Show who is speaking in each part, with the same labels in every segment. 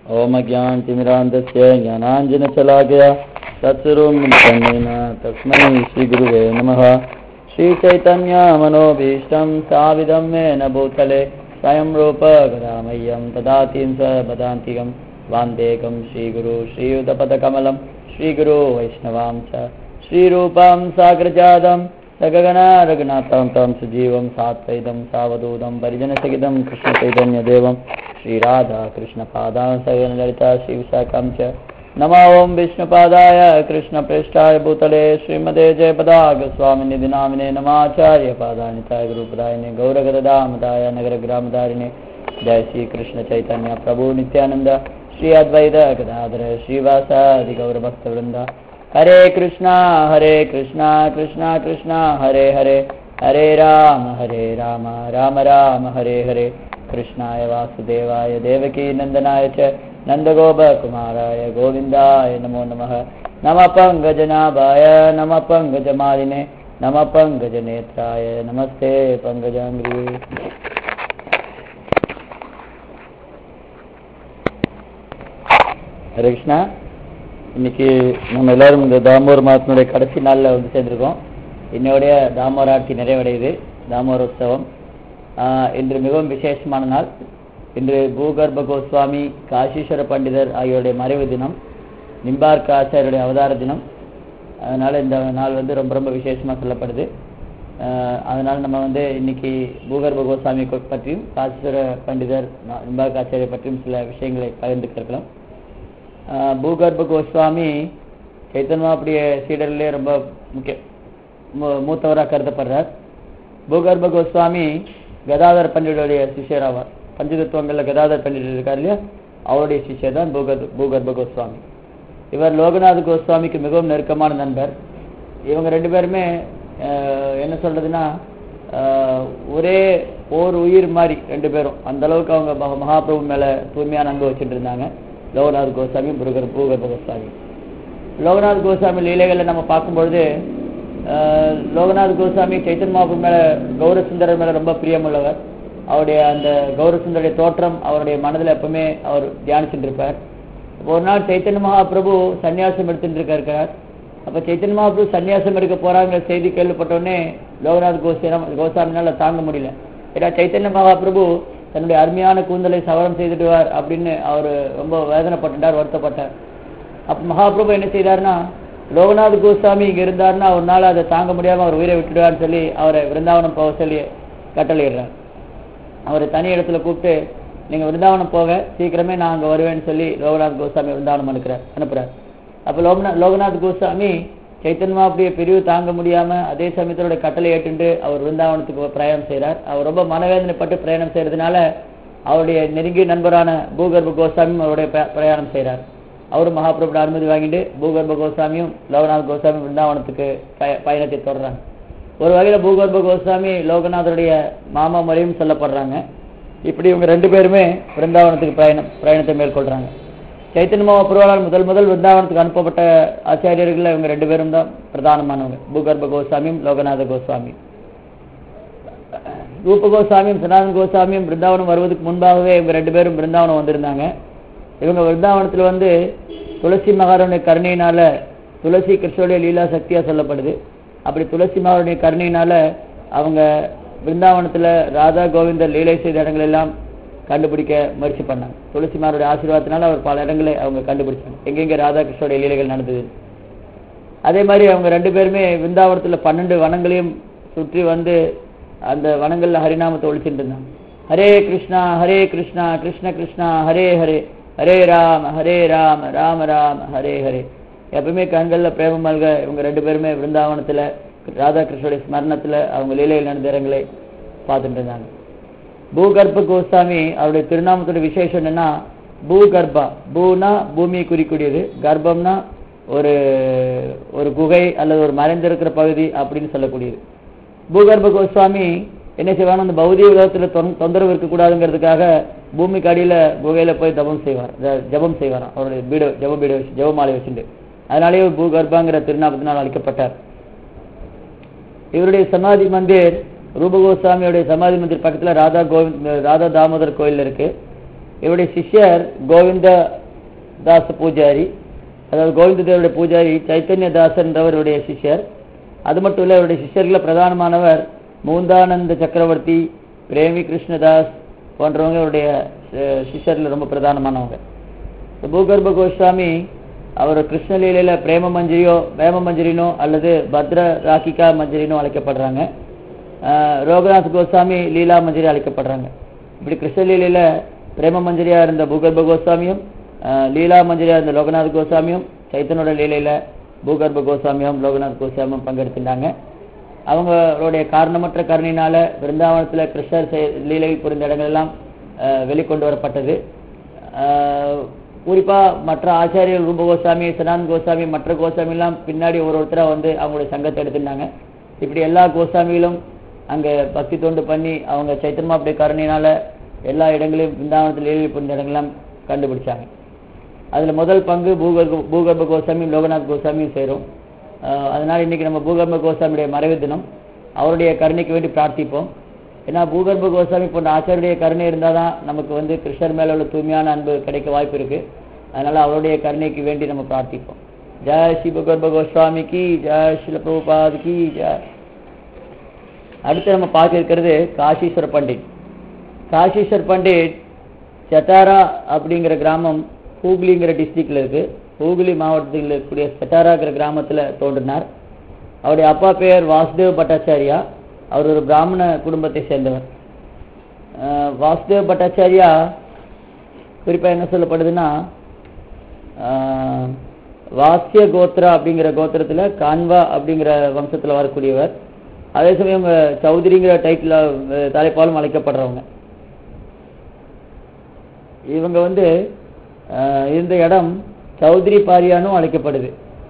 Speaker 1: ओमज्ञानतिमिरान्धस्य ज्ञानाञ्जनशलाकया तत्सर्वं नित्यनेन तस्मै श्रीगुरुवे नमः श्रीचैतन्यमनोभीष्टं साविदं मेन भूतले स्वयं रूप गदामह्यं ददातिं स वदान्तिकं वान्देकं श्रीगुरु श्रीयुतपदकमलं श्रीगुरु वैष्णवां च श्रीरूपं साग्रजातं सगगना रघुनाथं तं सुजीवं सात्वैदं सावधूतं परिजनसहितं कृष्णचैतन्यदेवं श्रीराधा कृष्णपादां सगनललिता श्रीविशाखां च नमो ॐ विष्णुपादाय कृष्णप्रेष्ठाय भूतले श्रीमदे जयपदागस्वामिनिधि नामिने नमाचार्यपादानिताय गुरुपदायिने गौरगदामदाय नगरग्रामधारिणे जय श्रीकृष्णचैतन्य प्रभु नित्यानन्द श्री अद्वैत गदाधर श्रीवासादि गौरभक्तवृन्द हरे कृष्णा हरे कृष्णा कृष्णा कृष्णा हरे हरे हरे राम हरे राम राम राम हरे हरे कृष्णाय वासुदेवाय देवकी नन्दनाय च नन्दगोपकुमाराय गोविन्दाय नमो नमः नमः पङ्कजनाभाय नमः पङ्कजमालिने नमः पङ्कजनेत्राय नमस्ते पङ्कजाङ्ग्री ஹரே கிருஷ்ணா இன்னைக்கு நம்ம எல்லாரும் இந்த தாமோர் மாதத்தினுடைய கடைசி நாளில் வந்து சேர்ந்திருக்கோம் இன்னையோடைய தாமோர் ஆட்சி நிறைவடையுது தாமோர் உற்சவம் ஆஹ் இன்று மிகவும் விசேஷமான நாள் இன்று பூகர்ப கோஸ்வாமி காஷீஸ்வர பண்டிதர் ஆகியோருடைய மறைவு தினம் நிம்பார்க்க ஆச்சாரியுடைய அவதார தினம் அதனால இந்த நாள் வந்து ரொம்ப ரொம்ப விசேஷமா சொல்லப்படுது ஆஹ் அதனால நம்ம வந்து இன்னைக்கு பூகர்ப கோஸ்வாமி பற்றியும் காஷீஸ்வர பண்டிதர் நிம்பார்க்க ஆச்சாரிய பற்றியும் சில விஷயங்களை பகிர்ந்து இருக்கலாம் பூகர்ப கோஸ்வாமி சைத்தன்யாவுடைய சீடர்லேயே ரொம்ப முக்கிய மூத்தவராக கருதப்படுறார் பூகர்ப கோஸ்வாமி கதாதர் பண்டிதருடைய சிஷியர் ஆவார் பஞ்சதத்துவங்களில் கதாதர் பண்டிதர் இருக்கார் இல்லையா அவருடைய சிஷியர் தான் பூகர் பூகர்ப கோஸ்வாமி இவர் லோகநாத் கோஸ்வாமிக்கு மிகவும் நெருக்கமான நண்பர் இவங்க ரெண்டு பேருமே என்ன சொல்றதுன்னா ஒரே ஓர் உயிர் மாதிரி ரெண்டு பேரும் அந்த அளவுக்கு அவங்க மகாபிரபு மேல தூய்மையான அன்பு வச்சுட்டு இருந்தாங்க லோகநாத் கோஸ்வாமி புருகர் பூகர்ப கோஸ்வாமி லோகநாத் கோஸ்வாமி லீலைகளை நம்ம பார்க்கும்பொழுது லோகநாத் கோஸ்வாமி சைத்தன் மகாபு மேல கௌரசுந்தரர் மேல ரொம்ப பிரியமுள்ளவர் அவருடைய அந்த கௌரசுந்தருடைய தோற்றம் அவருடைய மனதில் எப்பவுமே அவர் தியானிச்சுட்டு இருப்பார் ஒரு நாள் சைத்தன்ய மகாபிரபு சன்னியாசம் எடுத்துட்டு இருக்கார் அப்ப சைத்தன்ய மகாபிரபு சன்னியாசம் எடுக்க போறாங்கிற செய்தி கேள்விப்பட்டோடனே லோகநாத் கோஸ்வாமி கோஸ்வாமினால தாங்க முடியல ஏன்னா சைத்தன்ய மகாபிரபு தன்னுடைய அருமையான கூந்தலை சவரம் செய்துடுவார் அப்படின்னு அவர் ரொம்ப வேதனைப்பட்டார் வருத்தப்பட்டார் அப்ப மகாபிரபு என்ன செய்தார்னா லோகநாத் கோஸ்வாமி இங்க இருந்தாருன்னா ஒரு நாள் அதை தாங்க முடியாம அவர் உயிரை விட்டுடுவார்னு சொல்லி அவரை விருந்தாவனம் போக சொல்லி கட்டளையிடுறார் அவரை தனி இடத்துல கூப்பிட்டு நீங்க விருந்தாவனம் போக சீக்கிரமே நான் அங்க வருவேன்னு சொல்லி லோகநாத் கோஸ்வாமி விருந்தாவனம் அனுப்புறார் அனுப்புறார் அப்ப லோகநா லோகநாத் கோஸ்வாமி சைத்தன்மா அப்படியே பிரிவு தாங்க முடியாம அதே சமயத்தோட கட்டளை ஏற்றுண்டு அவர் விருந்தாவனத்துக்கு பிரயாணம் செய்கிறார் அவர் ரொம்ப மனவேதனைப்பட்டு பிரயாணம் செய்யறதுனால அவருடைய நெருங்கிய நண்பரான பூகர்ப கோஸ்வாமியும் அவருடைய பிரயாணம் செய்கிறார் அவரும் மகாபிரபுட அனுமதி வாங்கிட்டு பூகர்ப கோஸ்வாமியும் லோகநாத் கோஸ்வாமி விருந்தாவனத்துக்கு பயணத்தை தொடர்றாங்க ஒரு வகையில பூகர்ப கோஸ்வாமி லோகநாதருடைய மாமா முறையும் சொல்லப்படுறாங்க இப்படி இவங்க ரெண்டு பேருமே பிருந்தாவனத்துக்கு பிரயாணம் பிரயாணத்தை மேற்கொள்றாங்க சைத்தன்ய மகாபிரபுவால் முதல் முதல் விருந்தாவனத்துக்கு அனுப்பப்பட்ட ஆச்சாரியர்கள் இவங்க ரெண்டு பேரும் தான் பிரதானமானவங்க பூகர்ப கோஸ்வாமியும் லோகநாத கோஸ்வாமியும் ரூப கோஸ்வாமியும் சனாதன கோஸ்வாமியும் பிருந்தாவனம் வருவதற்கு முன்பாகவே இவங்க ரெண்டு பேரும் பிருந்தாவனம் வந்திருந்தாங்க இவங்க விருந்தாவனத்துல வந்து துளசி மகாரனுடைய கருணையினால துளசி கிருஷ்ணனுடைய லீலா சக்தியா சொல்லப்படுது அப்படி துளசி மகாரனுடைய கருணையினால அவங்க பிருந்தாவனத்துல ராதா கோவிந்தர் லீலை செய்த இடங்கள் எல்லாம் கண்டுபிடிக்க முயற்சி பண்ணாங்க துளசி மாரோட ஆசீர்வாதத்தினால அவர் பல இடங்களை அவங்க கண்டுபிடிச்சாங்க எங்கெங்க ராதாகிருஷ்ணோடைய லீலைகள் நடந்தது அதே மாதிரி அவங்க ரெண்டு பேருமே விருந்தாவனத்துல பன்னெண்டு வனங்களையும் சுற்றி வந்து அந்த வனங்கள்ல ஹரிநாமத்தை ஒழிச்சுட்டு இருந்தாங்க ஹரே கிருஷ்ணா ஹரே கிருஷ்ணா கிருஷ்ண கிருஷ்ணா ஹரே ஹரே ஹரே ராம ஹரே ராம ராம ராம ஹரே ஹரே எப்பவுமே கண்கள்ல பிரேம மல்க இவங்க ரெண்டு பேருமே விருந்தாவனத்துல ராதாகிருஷ்ணோடைய ஸ்மரணத்துல அவங்க லீலையில் நடந்த இடங்களை பார்த்துட்டு இருந்தாங்க பூகர்ப கோஸ்வாமி அவருடைய திருநாமத்தோட விசேஷம் என்னன்னா பூகர்பா பூனா பூமியை குறிக்கூடியது கர்ப்பம்னா ஒரு ஒரு குகை அல்லது ஒரு மறைந்திருக்கிற பகுதி அப்படின்னு சொல்லக்கூடியது பூகர்ப கோஸ்வாமி என்ன செய்வாங்க அந்த பௌதிக உலகத்துல தொந்தரவு இருக்கக்கூடாதுங்கிறதுக்காக பூமிக்கு அடியில குகையில போய் தபம் செய்வார் ஜபம் செய்வாராம் அவருடைய பீட ஜப பீட ஜபமாலை வச்சுட்டு அதனாலேயே பூகர்பாங்கிற திருநாமத்தினால் அழைக்கப்பட்டார் இவருடைய சமாதி மந்திர் ரூபகோஸ்வாமியோடைய சமாதி மந்திர் பக்கத்துல ராதா கோவிந்த் ராதா தாமோதர் கோயில் இருக்கு இவருடைய சிஷ்யர் கோவிந்த தாஸ் பூஜாரி அதாவது கோவிந்த தேவருடைய பூஜாரி சைத்தன்ய தாசன்றவருடைய சிஷ்யர் அது மட்டும் இல்லை அவருடைய சிஷ்யர்களில் பிரதானமானவர் மூந்தானந்த சக்கரவர்த்தி பிரேமி கிருஷ்ணதாஸ் போன்றவங்க அவருடைய அஹ், சிஷ்யர்ல ரொம்ப பிரதானமானவங்க இந்த பூகர்ப கோஸ்வாமி அவர் கிருஷ்ணலீலையில பிரேம மஞ்சரியோ பிரேம மஞ்சரினோ அல்லது பத்ர ராக்கிகா மஞ்சரினோ அழைக்கப்படுறாங்க ஆஹ் ரோகநாத் கோஸ்வாமி லீலா மஞ்சரி அழைக்கப்படுறாங்க இப்படி கிருஷ்ணலீலையில பிரேம மஞ்சரியா இருந்த பூகர்ப கோஸ்வாமியும் ஆஹ் லீலா மஞ்சரியா இருந்த லோகநாத் கோஸ்வாமியும் சைத்தனோட லீலையில பூகர்ப கோஸ்வாமியும் லோகநாத் கோஸ்வாமியும் பங்கெடுத்திருந்தாங்க அவங்களுடைய காரணமற்ற கருணையினால பிருந்தாவனத்துல கிருஷ்ணர் செய்- லீலை புரிந்த இடங்கள் எல்லாம் ஆஹ் வெளிக்கொண்டு வரப்பட்டது ஆஹ் குறிப்பா மற்ற ஆச்சாரியர்கள் ரூப கோசாமி சனான் கோசாமி மற்ற கோசாமி எல்லாம் பின்னாடி ஒரு ஒருத்தரா வந்து அவங்களுடைய சங்கத்தை எடுத்திருந்தாங்க இப்படி எல்லா கோசாமிகளும் அங்க பக்தி தொண்டு பண்ணி அவங்க சைத்தன்மாவுடைய கருணையினால எல்லா இடங்களையும் பிருந்தாவனத்தில் லீலை புரிந்த இடங்கள்லாம் கண்டுபிடிச்சாங்க அதுல முதல் பங்கு பூகர்ப பூகர்ப கோசாமியும் லோகநாத் கோசாமியும் சேரும் ஆஹ் அதனால இன்னைக்கு நம்ம பூகர்ப கோசாமியுடைய மறைவு தினம் அவருடைய கருணைக்கு வேண்டி பிரார்த்திப்போம் ஏன்னா பூகர்ப கோசாமி போன்ற ஆச்சாரியுடைய கருணை இருந்தாதான் நமக்கு வந்து கிருஷ்ணர் மேல உள்ள தூய்மையான அன்பு கிடைக்க வாய்ப்பு இருக்கு அதனால அவருடைய கருணைக்கு வேண்டி நம்ம பிரார்த்திப்போம் ஜெய் ஸ்ரீ பூகர்ப கோஸ்வாமிக்கு ஜெய் ஸ்ரீல பிரபுபாதுக்கு ஜெய் அடுத்து நம்ம பார்க்க இருக்கிறது காஷீஸ்வர பண்டிட் காஷீஸ்வர் பண்டிட் சட்டாரா அப்படிங்கிற கிராமம் ஹூக்லிங்கிற டிஸ்ட்ரிக்ட்ல இருக்கு ஹூக்லி மாவட்டத்தில் இருக்கக்கூடிய சட்டாராங்கிற கிராமத்துல தோன்றினார் அவருடைய அப்பா பெயர் வாசுதேவ் பட்டாச்சாரியா அவர் ஒரு பிராமண குடும்பத்தை சேர்ந்தவர் அஹ் வாசுதேவ் பட்டாச்சாரியா குறிப்பா என்ன சொல்லப்படுதுன்னா ஆஹ், வாஸ்ய கோத்ரா அப்படிங்கிற கோத்திரத்துல கான்வா அப்படிங்கிற வம்சத்துல வரக்கூடியவர் அதே சமயம் இவங்க சௌத்ரிங்கிற டைட்டில் தலைப்பாலும் அழைக்கப்படுறவங்க இவங்க வந்து ஆஹ், இந்த இடம் சௌத்ரி பாரியானும் அழைக்கப்படுது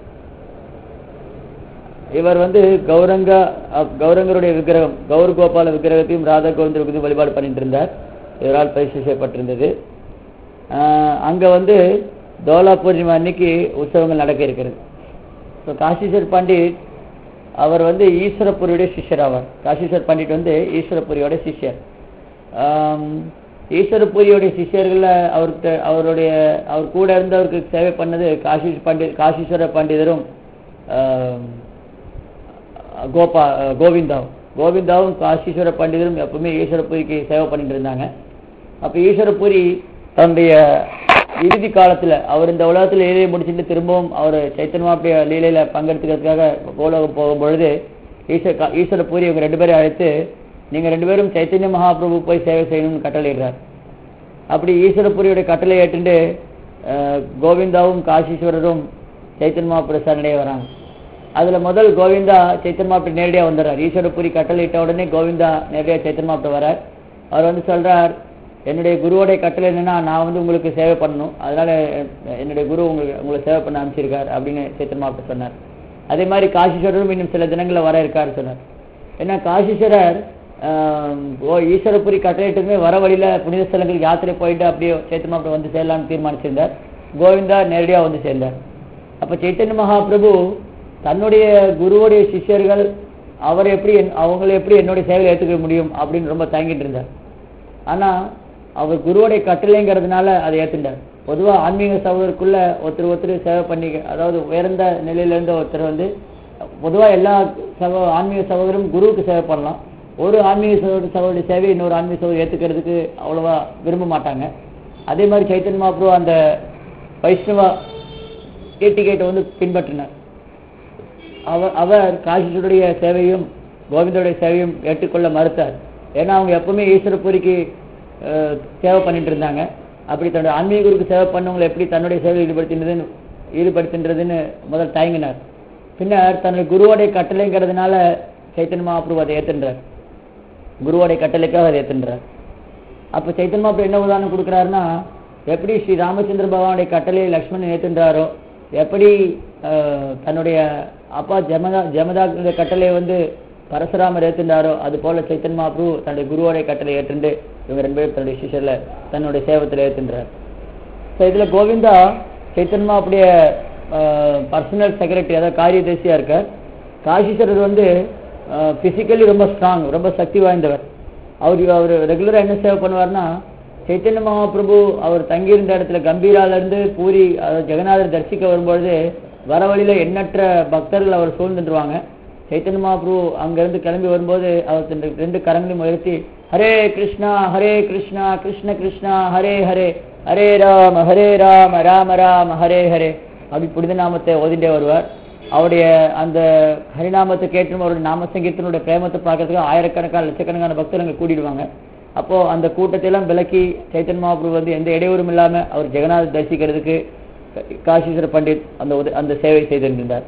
Speaker 1: இவர் வந்து கௌரங்க அஹ், கௌரங்கருடைய விக்கிரகம் கௌர் கோபால விக்கிரகத்தையும் ராதா கோவிந்த விக்கிரகத்தையும் வழிபாடு பண்ணிட்டு இருந்தார் இவரால் பரிசு செய்யப்பட்டிருந்தது ஆஹ், அங்க வந்து தோலா பூர்ணிமா அன்னைக்கு உற்சவங்கள் நடக்க இருக்கிறது ஸோ காஷீஸ்வர் பண்டிட் அவர் வந்து ஈஸ்வரபுரியுடைய சிஷ்யர் ஆவார் காஷீஸ்வர் பண்டிட் வந்து ஈஸ்வரபுரியோட சிஷ்யர் ஆம், ஈஸ்வரபுரியோடைய சிஷ்யர்கள்ல அவருக்கு அவருடைய அவர் கூட இருந்தவருக்கு சேவை பண்ணது காஷீஸ் பண்டிட் காஷீஸ்வர பண்டிதரும் ஆம், கோபா கோவிந்தாவும் கோவிந்தாவும் காஷீஸ்வர பண்டிதரும் எப்பவுமே ஈஸ்வரபுரிக்கு சேவை பண்ணிட்டு இருந்தாங்க அப்ப ஈஸ்வரபுரி தன்னுடைய இறுதி காலத்துல அவர் இந்த உலகத்துல லீலையை முடிச்சுட்டு திரும்பவும் அவர் சைத்தன்மாவுடைய லீலையில பங்கெடுத்துக்கிறதுக்காக கோலோகம் போகும் பொழுது ஈஸ்வர கா- ஈஸ்வரபுரி இவங்க ரெண்டு பேரும் அழைத்து நீங்க ரெண்டு பேரும் சைத்தன்ய மகாபிரபு போய் சேவை செய்யணும்னு கட்டளையிடுறார் அப்படி ஈஸ்வரபுரியுடைய கட்டளை ஏற்றுண்டு அஹ், கோவிந்தாவும் காஷீஸ்வரரும் சைத்தன்ய மகாபிரபு சரணையே வராங்க அதுல முதல் கோவிந்தா சைத்தன்ய மகாபிரபு நேரடியா வந்துடுறார் ஈஸ்வரபுரி கட்டளை இட்ட உடனே கோவிந்தா நேரடியா சைத்தன்ய மகாபிரபு வரார் அவர் வந்து சொல்றார் என்னுடைய குருவோடைய கட்டளை என்னன்னா நான் வந்து உங்களுக்கு சேவை பண்ணணும் அதனால அஹ், என்னுடைய குரு உங்களுக்கு உங்களை சேவை பண்ண அனுப்பிச்சிருக்கார் அப்படின்னு சைத்தன்ய மகாபிரபு சொன்னார் அதே மாதிரி காஷீஸ்வரரும் இன்னும் சில தினங்கள்ல வர இருக்காரு சொன்னார் ஏன்னா காஷீஸ்வரர் ஆஹ், ஓ ஈஸ்வரபுரி கட்டளையிட்டுமே வர வழியில புனித ஸ்தலங்களுக்கு யாத்திரை போயிட்டு அப்படியே சைத்தன்ய மகாபிரபு வந்து சேரலாம்னு தீர்மானிச்சிருந்தார் கோவிந்தா நேரடியா வந்து சேர்ந்தார் அப்ப சைத்தன்ய மகாபிரபு தன்னுடைய குருவுடைய சிஷ்யர்கள் அவர் எப்படி என்- அவங்களை எப்படி என்னுடைய சேவையை ஏற்றுக்க முடியும் அப்படின்னு ரொம்ப தயங்கிட்டு இருந்தார் ஆனா அவர் குருவுடைய கட்டளைங்கிறதுனால அதை ஏத்துட்டார் பொதுவா ஆன்மீக சகோதரருக்குள்ள ஒருத்தர் ஒருத்தர் சேவை பண்ணி அதாவது உயர்ந்த நிலையில இருந்த ஒருத்தர் வந்து பொதுவா எல்லா சகோ ஆன்மீக சகோதரரும் குருவுக்கு சேவை பண்ணலாம் ஒரு ஆன்மீக சகோதர சகோதரி சேவை இன்னொரு ஆன்மீக சகோதரி ஏத்துக்கிறதுக்கு அவ்வளவா விரும்ப மாட்டாங்க அதே மாதிரி சைத்தன்ய மகாபிரபு அந்த வைஷ்ணவ ஏட்டிகேட்டை வந்து பின்பற்றினார் அவர் அவர் காஷிஷருடைய சேவையும் கோவிந்தருடைய சேவையும் ஏற்றுக்கொள்ள மறுத்தார் ஏன்னா அவங்க எப்பவுமே ஈஸ்வரபுரிக்கு அஹ், சேவை பண்ணிட்டு இருந்தாங்க அப்படி தன்னுடைய ஆன்மீக குருக்கு சேவை பண்ணவங்களை எப்படி தன்னுடைய சேவை ஈடுபடுத்தினதுன்னு ஈடுபடுத்தின்றதுன்னு முதல் தயங்கினார் பின்னர் தன்னுடைய குருவோடைய கட்டளைங்கிறதுனால சைத்தன்ய மகாபிரபு அதை ஏத்துன்றார் குருவோடைய கட்டளைக்காக அதை ஏத்துன்றார் அப்ப சைத்தன்ய மகாபிரபு என்ன உதாரணம் கொடுக்குறாருன்னா எப்படி ஸ்ரீ ராமச்சந்திர பகவானுடைய கட்டளையை லக்ஷ்மணன் ஏத்துன்றாரோ எப்படி அஹ், தன்னுடைய அப்பா ஜமதா ஜமதாக்குடைய கட்டளையை வந்து பரசுராமர் ஏத்துண்டாரோ அது போல சைத்தன்ய மகாபிரபு தன்னுடைய குருவோடைய கட்டளை ஏற்றுண்டு இவங்க ரெண்டு பேரும் தன்னுடைய சிஷர்ல தன்னுடைய சேவத்தில் ஏத்துன்றார் ஸோ இதுல கோவிந்தா சைத்தன்மா அப்படியே பர்சனல் செக்ரட்டரி அதாவது காரியதர்சியா இருக்கார் காஷீஸ்வரர் வந்து பிசிக்கலி ரொம்ப ஸ்ட்ராங் ரொம்ப சக்தி வாய்ந்தவர் அவர் அவர் ரெகுலரா என்ன சேவை பண்ணுவார்னா சைத்தன்ய மகாபிரபு அவர் தங்கியிருந்த இடத்துல கம்பீரால இருந்து பூரி அதாவது ஜெகநாதர் தரிசிக்க வரும்பொழுது வர வழியில எண்ணற்ற பக்தர்கள் அவர் சூழ்ந்துருவாங்க சைத்தன்ய மகாபிரபு அங்கிருந்து கிளம்பி வரும்போது அவர் தன் ரெண்டு கரங்களையும் உயர்த்தி ஹரே கிருஷ்ணா ஹரே கிருஷ்ணா கிருஷ்ண கிருஷ்ணா ஹரே ஹரே ஹரே ராம ஹரே ராம ராம ராம ஹரே ஹரே அப்படி புனித நாமத்தை ஓதிண்டே வருவார் அவருடைய அந்த ஹரிநாமத்தை கேட்டும் அவருடைய நாம சங்கீர்த்தனுடைய பிரேமத்தை பார்க்கறதுக்கு ஆயிரக்கணக்கான லட்சக்கணக்கான பக்தர் அங்கே கூடிடுவாங்க அப்போ அந்த கூட்டத்தை எல்லாம் விலக்கி சைத்தன் மகாபிரபு வந்து எந்த இடையூறும் இல்லாம அவர் ஜெகநாத் தரிசிக்கிறதுக்கு காஷீஸ்வர பண்டிட் அந்த உத- அந்த சேவை செய்திருந்தார்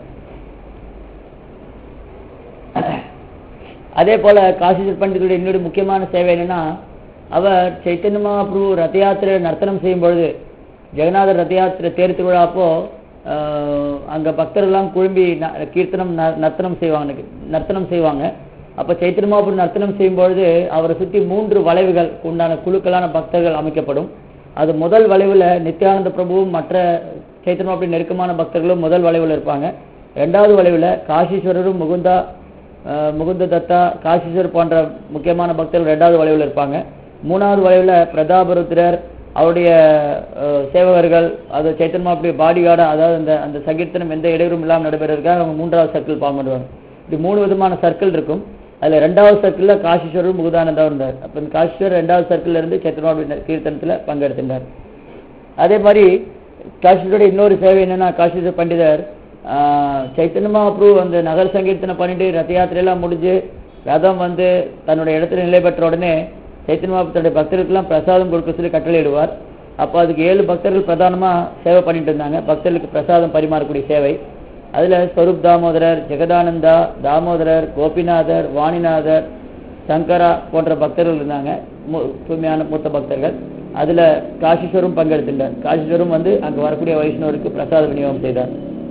Speaker 1: அதே போல காஷீஸ்வர பண்டித்துடைய இன்னொரு முக்கியமான சேவை என்னன்னா அவர் சைத்தன்ய மகாபிரபு ரத யாத்திரை நர்த்தனம் செய்யும் பொழுது ஜெகநாதர் ரத யாத்திரை தேர் திருவிழா அப்போ ஆஹ், அங்க பக்தர்கள்லாம் குழும்பி ந- கீர்த்தனம் ந- நர்த்தனம் செய்வாங்க நர்த்தனம் செய்வாங்க அப்ப சைத்தன்ய மகாபிரபு நர்த்தனம் செய்யும் பொழுது அவரை சுற்றி மூன்று வளைவுகள் உண்டான குழுக்களான பக்தர்கள் அமைக்கப்படும் அது முதல் வளைவுல நித்யானந்த பிரபுவும் மற்ற சைத்தன்ய மகாபிரபு நெருக்கமான பக்தர்களும் முதல் வளைவுல இருப்பாங்க ரெண்டாவது வளைவுல காஷீஸ்வரரும் முகுந்தா அஹ் முகுந்த தத்தா காசிஸ்வர் போன்ற முக்கியமான பக்தர்கள் ரெண்டாவது வளைவில் இருப்பாங்க மூணாவது வளைவில் பிரதாபருத்திரர் அவருடைய அஹ், சேவகர்கள் அது சைத்தன்மா அப்படி பாடி கார்டு அதாவது அந்த அந்த சங்கீர்த்தனம் எந்த இடையூறும் இல்லாமல் நடைபெறதுக்காக அவங்க மூன்றாவது சர்க்கிள் ஃபார்ம் பண்ணுவாங்க இது மூணு விதமான சர்க்கிள் இருக்கும் அதுல ரெண்டாவது சர்க்கிள்ல காஷீஸ்வரரும் முகுதானந்தா இருந்தார் அப்ப இந்த காஷீஸ்வர் ரெண்டாவது சர்க்கிள்ல இருந்து சைத்தன்மா கீர்த்தனத்துல பங்கெடுத்திருந்தார் அதே மாதிரி காஷீஸ்வரோட இன்னொரு சேவை என்னன்னா காஷீஸ்வர் பண்டிதர் ஆஹ், சைத்தன்ய மகாபிரபு அந்த நகர் சங்கீர்த்தனை பண்ணிட்டு ரத யாத்திரை எல்லாம் முடிஞ்சு ரதம் வந்து தன்னுடைய இடத்துல நிலை பெற்ற உடனே சைத்தன்ய மகாபிரபு தன்னுடைய பக்தர்களுக்கெல்லாம் பிரசாதம் கொடுக்க சொல்லி கட்டளையிடுவார் அப்போ அதுக்கு ஏழு பக்தர்கள் பிரதானமா சேவை பண்ணிட்டு இருந்தாங்க பக்தர்களுக்கு பிரசாதம் பரிமாறக்கூடிய சேவை அதுல ஸ்வரூப் தாமோதரர் ஜெகதானந்தா தாமோதரர் கோபிநாதர் வாணிநாதர் சங்கரா போன்ற பக்தர்கள் இருந்தாங்க மு- தூய்மையான மூத்த பக்தர்கள் அதுல காஷீஸ்வரும் பங்கெடுத்திருந்தார் காஷீஸ்வரும் வந்து அங்க வரக்கூடிய வைஷ்ணவருக்கு பிரசாத விநியோகம் செய்தார்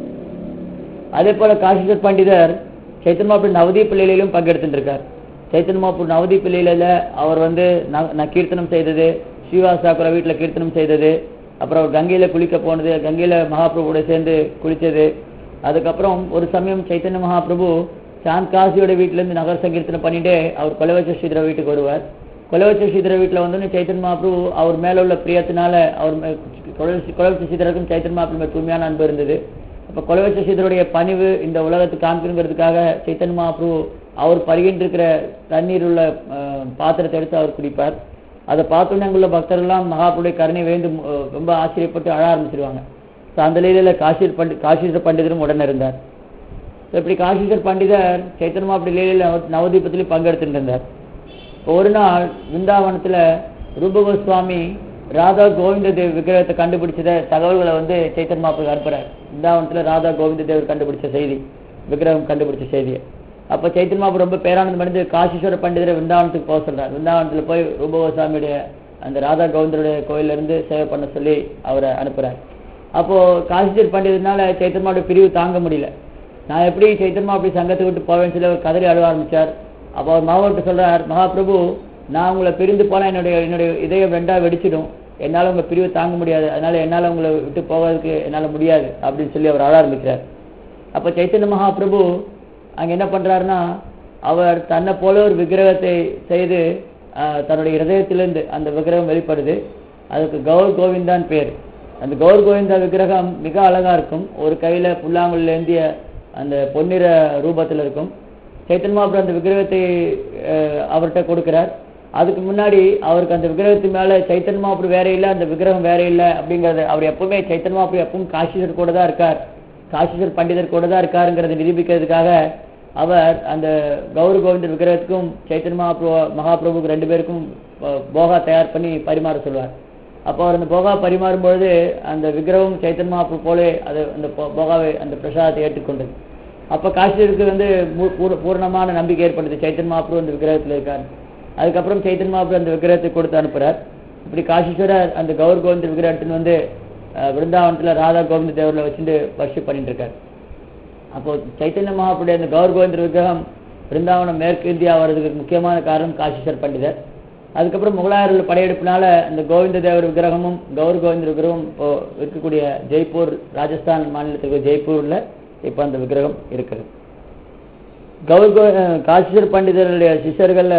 Speaker 1: அதே போல காஷீஸ்வர் பண்டிதர் சைத்தன்மாபுரி நவதீப் பிள்ளையிலும் பங்கெடுத்துருக்கார் சைத்தன்மாபுரி நவதீப் பிள்ளையில அவர் வந்து ந- ந- கீர்த்தனம் செய்தது ஸ்ரீவாஸ் தாக்குர வீட்டுல கீர்த்தனம் செய்தது அப்புறம் அவர் கங்கையில குளிக்க போனது கங்கையில மகாபிரபுவோட சேர்ந்து குளிச்சது அதுக்கப்புறம் ஒரு சமயம் சைத்தன்ய மகாபிரபு சாந்த் காசியோட வீட்டுல இருந்து நகர் சங்கீர்த்தனை பண்ணிட்டு அவர் கொலவச்ச ஸ்ரீதர வீட்டுக்கு வருவார் கொலவச்ச ஸ்ரீதர வீட்டுல வந்து சைத்தன்ய மகாபிரபு அவர் மேல உள்ள பிரியத்தினால அவர் மே- கொலவச்ச கொலவச்ச ஸ்ரீதருக்கும் சைத்தன்ய மகாபிரபு மேல் தூய்மையான அன்பு இருந்தது அப்ப கொலவச்ச சீதருடைய பணிவு இந்த உலகத்துக்கு காமிக்கணுங்கிறதுக்காக சைத்தன்ய மகாபிரபு அவர் பருகின்ற இருக்கிற தண்ணீர் உள்ள அஹ், பாத்திரத்தை எடுத்து அவர் குடிப்பார் அதை பார்த்தோன்னே அங்குள்ள பக்தர்கள்லாம் மகாபுடைய கருணை வேண்டு அஹ், ரொம்ப ஆச்சரியப்பட்டு அழ ஆரம்பிச்சிருவாங்க ஸோ அந்த லீலையில காஷீர் பண்டி காஷீஸ்வர் பண்டிதரும் உடனே இருந்தார் So, இப்படி காஷீஸ்வர் பண்டிதர் சைத்தன்ய மகாபுரி லீலையில நவ- நவதீபத்திலையும் பங்கெடுத்துட்டு இருந்தார் இப்போ ஒரு நாள் விருந்தாவனத்துல ரூப கோஸ்வாமி ராதா கோவிந்த தேவ் விக்கிரகத்தை கண்டுபிடிச்சத தகவல்களை வந்து சைத்தன் மாப்பிள்ளை அனுப்புறார் விருந்தாவனத்துல ராதா கோவிந்த தேவர் கண்டுபிடிச்ச செய்தி விக்கிரகம் கண்டுபிடிச்ச செய்தியை அப்ப சைத்தன் மாப்பு ரொம்ப பேரானந்தம் அடைந்து காஷீஸ்வர பண்டிதரை விருந்தாவனத்துக்கு போக சொல்றார் விருந்தாவனத்துல போய் ரூப கோஸ்வாமியுடைய அந்த ராதா கோவிந்தருடைய கோயில்ல இருந்து சேவை பண்ண சொல்லி அவரை அனுப்புறார் அப்போ காஷீஸ்வர் பண்டிதனால சைத்தன்மாவோட பிரிவு தாங்க முடியல நான் எப்படி சைத்தன்மா அப்படி சங்கத்தை விட்டு போவேன்னு சொல்லி அவர் கதறி அழுவ ஆரம்பிச்சார் அப்போ அவர் மகாவிட்ட சொல்றார் மகாபிரபு நான் உங்களை பிரிந்து போனா என்னுடைய என்னுடைய இதயம் ரெண்டா வெடிச்சிடும் என்னால உங்க பிரிவு தாங்க முடியாது அதனால என்னால உங்களை விட்டு போவதற்கு என்னால முடியாது அப்படின்னு சொல்லி அவர் அழ ஆரம்பிக்கிறார் அப்ப சைத்தன்ய மகாபிரபு அங்க என்ன பண்றாருன்னா அவர் தன்னை போல ஒரு விக்கிரகத்தை செய்து ஆஹ், தன்னுடைய இருதயத்திலிருந்து அந்த விக்கிரகம் வெளிப்படுது அதுக்கு கௌர் கோவிந்தான் பேர் அந்த கௌர் கோவிந்தா விக்கிரகம் மிக அழகா இருக்கும் ஒரு கையில புல்லாங்குழல் ஏந்திய அந்த பொன்னிற ரூபத்தில் இருக்கும் சைத்தன்ய மகாபிரபு அந்த விக்கிரகத்தை அஹ், அவர்கிட்ட கொடுக்கிறார் அதுக்கு முன்னாடி அவருக்கு அந்த விக்கிரகத்து மேல சைத்தன்ய மகாபிரபு வேற இல்ல அந்த விக்கிரகம் வேற இல்ல அப்படிங்கறது அவர் எப்பவுமே சைத்தன்ய மகாபிரபு எப்பவும் காஷீஸ்வர் கூட தான் இருக்கார் காஷீஸ்வர் பண்டிதர் கூட தான் இருக்காருங்கிறத நிரூபிக்கிறதுக்காக அவர் அந்த கௌர கோவிந்தர் விக்கிரகத்துக்கும் சைத்தன்ய மகாபிரபு மகாபிரபுக்கு ரெண்டு பேருக்கும் போ- போகா தயார் பண்ணி பரிமாற சொல்வார் அப்போ அவர் அந்த போகா பரிமாறும் பொழுது அந்த விக்கிரகம் சைத்தன்ய மகாபிரபு போலே அது அந்த போ- போகாவை அந்த பிரசாதத்தை ஏற்றுக்கொண்டது அப்ப காஷ்மீருக்கு வந்து மு- பூர- பூரணமான நம்பிக்கை ஏற்படுது சைத்தன்ய மகாபிரபு அந்த விக்கிரகத்துல இருக்கார் அதுக்கப்புறம் சைத்தன்ய மகாபிரபு அந்த விக்கிரகத்தை கொடுத்து அனுப்புறார் இப்படி காஷீஸ்வரர் அந்த கௌர் கோவிந்த விக்கிரகத்தின் வந்து அஹ், விருந்தாவனத்துல ராதா கோவிந்த தேவர்ல வச்சுட்டு வர்ஷிப் பண்ணிட்டு இருக்கார் அப்போ சைத்தன்ய மகாபுடைய அந்த கௌர் கோவிந்தர் விக்கிரகம் பிருந்தாவனம் மேற்கு இந்தியா வர்றதுக்கு முக்கியமான காரணம் காஷீஸ்வர் பண்டிதர் அதுக்கப்புறம் முகலாயர்கள் படையெடுப்பினால அந்த கோவிந்த தேவர் விக்கிரகமும் கௌர் கோவிந்தர் விக்கிரகமும் இப்போ இருக்கக்கூடிய ஜெய்ப்பூர் ராஜஸ்தான் மாநிலத்துக்கு ஜெய்ப்பூர்ல இப்போ அந்த விக்கிரகம் இருக்குது கௌர் கோ அஹ் காஷீஸ்வர் பண்டிதருடைய சிஷ்யர்கள்ல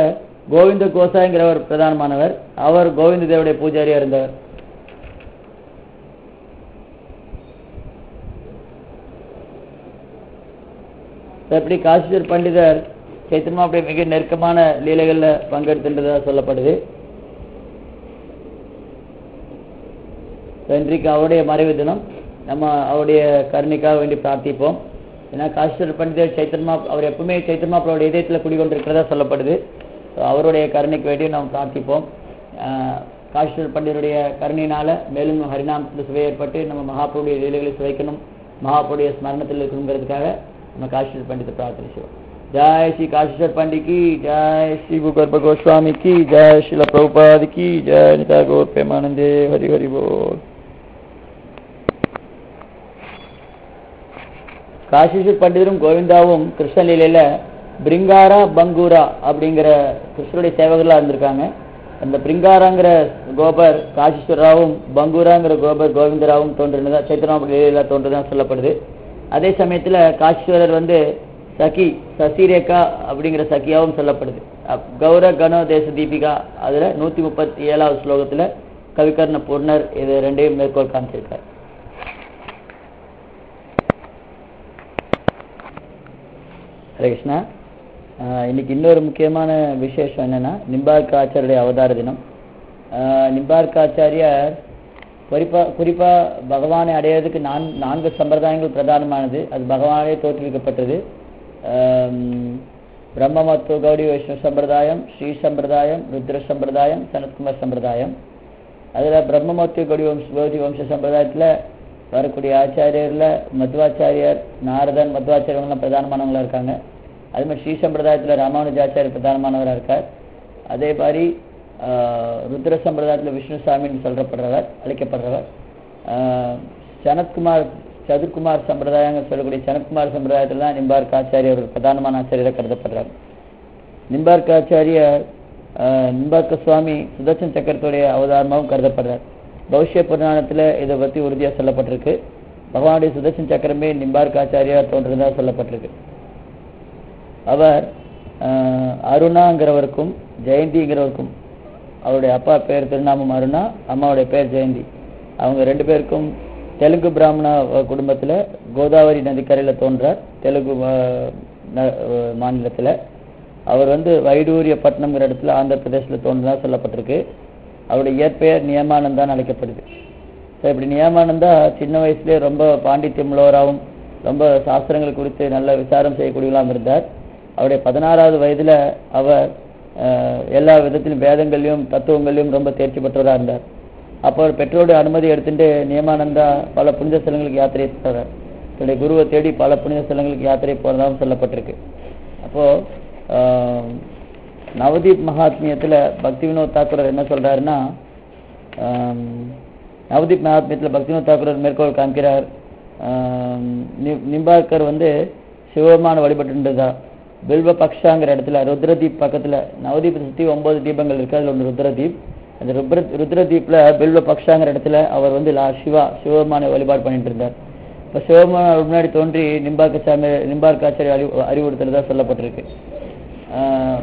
Speaker 1: கோவிந்த கோசாய்ங்கிறவர் பிரதானமானவர் அவர் கோவிந்த தேவடைய பூஜாரியா இருந்தவர் எப்படி காசிஸ்வர் பண்டிதர் சைத்தன்மா அப்படி மிக நெருக்கமான லீலைகள்ல பங்கெடுத்துன்றதா சொல்லப்படுது இன்றைக்கு அவருடைய மறைவு தினம் நம்ம அவருடைய கருணைக்காக வேண்டி பிரார்த்திப்போம் ஏன்னா காசிஸ்வர் பண்டிதர் சைத்தன்மா அவர் எப்பவுமே சைத்தன்மா அவருடைய இதயத்தில் குடிகொண்டிருக்கிறதா சொல்லப்படுது So, அவருடைய கருணைக்கு வேண்டி நாம் பிரார்த்திப்போம் ஆஹ் காசிஸ்வர் பண்டிதருடைய கருணையினால மேலும் ஹரிநாமத்தில் சுவை ஏற்பட்டு நம்ம மகாபுருடைய லீலைகளை சுவைக்கணும் மகாபுருடைய ஸ்மரணத்தில் இருக்கணுங்கிறதுக்காக நம்ம காசிஸ்வர் பண்டித்தை பிரார்த்தனை செய்வோம் जय श्री काशीश्वर पंडित की जय श्री भूगर्भ गोस्वामी की जय श्रील प्रभुपाद की जय निता गौर प्रेमानंदे हरि हरि बोल காசிஸ்வர் பண்டிதரும் கோவிந்தாவும் கிருஷ்ணலீலையில பிரிங்காரா பங்கூரா அப்படிங்கிற கிருஷ்ணருடைய சேவகர்களா இருந்திருக்காங்க அந்த பிரிங்காராங்கிற கோபர் காசிஸ்வரராவும் பங்கூராங்கிற கோபர் கோவிந்தராவும் தோன்றினதா சைத்தன்யா லீலையில தோன்றதா சொல்லப்படுது அதே சமயத்துல காசீஸ்வரர் வந்து சகி சசிரேகா அப்படிங்கிற சகியாவும் சொல்லப்படுது அப்- கௌர கணோ தேச தீபிகா அதுல நூத்தி முப்பத்தி ஏழாவது ஸ்லோகத்துல கவிகர்ண பூர்ணர் இது ரெண்டையும் மேற்கோள் காமிச்சிருக்கார் ஹரே கிருஷ்ணா ஆஹ் இன்னைக்கு இன்னொரு முக்கியமான விசேஷம் என்னன்னா நிம்பார்க்க ஆச்சாரியுடைய அவதார தினம் ஆஹ் நிம்பார்க்க ஆச்சாரியார் குறிப்பா குறிப்பா பகவானை அடையிறதுக்கு நான் நான்கு சம்பிரதாயங்கள் பிரதானமானது அது பகவானே தோற்றுவிக்கப்பட்டது ஆம், பிரம்ம மத்துவ கௌடி வைஷ்ணவ சம்பிரதாயம் ஸ்ரீ சம்பிரதாயம் ருத்ர சம்பிரதாயம் சனத்குமார் சம்பிரதாயம் அதுல பிரம்ம மத்துவ கௌடி வம்ச கௌடி வம்ச சம்பிரதாயத்துல வரக்கூடிய ஆச்சாரியர்ல மத்வாச்சாரியர் நாரதன் மத்வாச்சாரியர் எல்லாம் பிரதானமானவங்களா இருக்காங்க அதே மாதிரி ஸ்ரீ சம்பிரதாயத்துல ராமானுஜாச்சாரியர் பிரதானமானவரா இருக்கார் அதே மாதிரி ஆஹ், ருத்ர சம்பிரதாயத்துல விஷ்ணு சாமின்னு சொல்றப்படுறவர் அழைக்கப்படுறவர் ஆஹ், சனத்குமார் சதுர்குமார் சம்பிரதாயங்க சொல்லக்கூடிய சனத்குமார் சம்பிரதாயத்துல தான் நிம்பார்க்க ஆச்சாரியர் ஒரு பிரதானமான ஆச்சாரியராக கருதப்படுறார் நிம்பார்க்க ஆச்சாரியர் ஆஹ், நிம்பார்க்க சுவாமி சுதர்சன் சக்கரத்துடைய அவதாரமாகவும் கருதப்படுறார் பௌஷ்ய புராணத்துல இதை பத்தி உறுதியா சொல்லப்பட்டிருக்கு பகவானுடைய சுதர்சன் சக்கரமே நிம்பார்க்க ஆச்சாரியார் தோன்றதா சொல்லப்பட்டிருக்கு அவர் ஆஹ், அருணாங்கிறவருக்கும் ஜெயந்திங்கிறவருக்கும் அவருடைய அப்பா பேர் திருநாமம் அருணா அம்மாவுடைய பேர் ஜெயந்தி அவங்க ரெண்டு பேருக்கும் தெலுங்கு பிராமண அஹ், குடும்பத்துல கோதாவரி நதிக்கரையில தோன்றார் தெலுங்கு அஹ், ந- அஹ், மாநிலத்துல அவர் வந்து வைடூரிய பட்டணம்ங்கிற இடத்துல ஆந்திர பிரதேசத்துல தோன்றதா சொல்லப்பட்டிருக்கு அவருடைய இயற்பெயர் நியமானந்தான் அழைக்கப்படுது ஸோ இப்படி நியமானந்தா சின்ன வயசுலயே ரொம்ப பாண்டித்யம் உள்ளவராகவும் ரொம்ப சாஸ்திரங்கள் குறித்து நல்ல விசாரம் செய்யக்கூடியவராகவும் இருந்தார் அவருடைய பதினாறாவது வயதுல அவர் அஹ், எல்லா விதத்திலும் வேதங்களையும் தத்துவங்களையும் ரொம்ப தேர்ச்சி பெற்றவராக இருந்தார் அப்போ அவர் பெற்றோருடைய அனுமதி எடுத்துட்டு நியமானந்தா பல புனித ஸ்தலங்களுக்கு யாத்திரை போறார் தன்னுடைய குருவை தேடி பல புனித ஸ்தலங்களுக்கு யாத்திரை போறதாகவும் சொல்லப்பட்டிருக்கு அப்போ ஆஹ், நவதீப் மகாத்மியத்துல பக்தி வினோத் தாக்கூரர் என்ன சொல்றாருன்னா ஆம், நவதீப் மகாத்மியத்துல பக்தி வினோத் தாக்கூரர் மேற்கோள் காமிக்கிறார் ஆம், நி- நிம்பார்க்கர் வந்து சிவபெருமான வழிபட்டுன்றதா பில்வ பக்ஷாங்கிற இடத்துல ருத்ரதீப் பக்கத்துல நவதீப் சுத்தி ஒன்பது தீபங்கள் இருக்கு அதுல ஒன்று ருத்ரதீப் அந்த ருத்ர ருத்ரதீப்ல பில்வ பக்ஷாங்கிற இடத்துல அவர் வந்து லா சிவா சிவபெருமான வழிபாடு பண்ணிட்டு இருந்தார் இப்ப சிவபெருமான முன்னாடி தோன்றி நிம்பார்க்க சாமி நிம்பார்க்க ஆச்சாரிய அறிவு அறிவுறுத்துறதா சொல்லப்பட்டிருக்கு ஆஹ்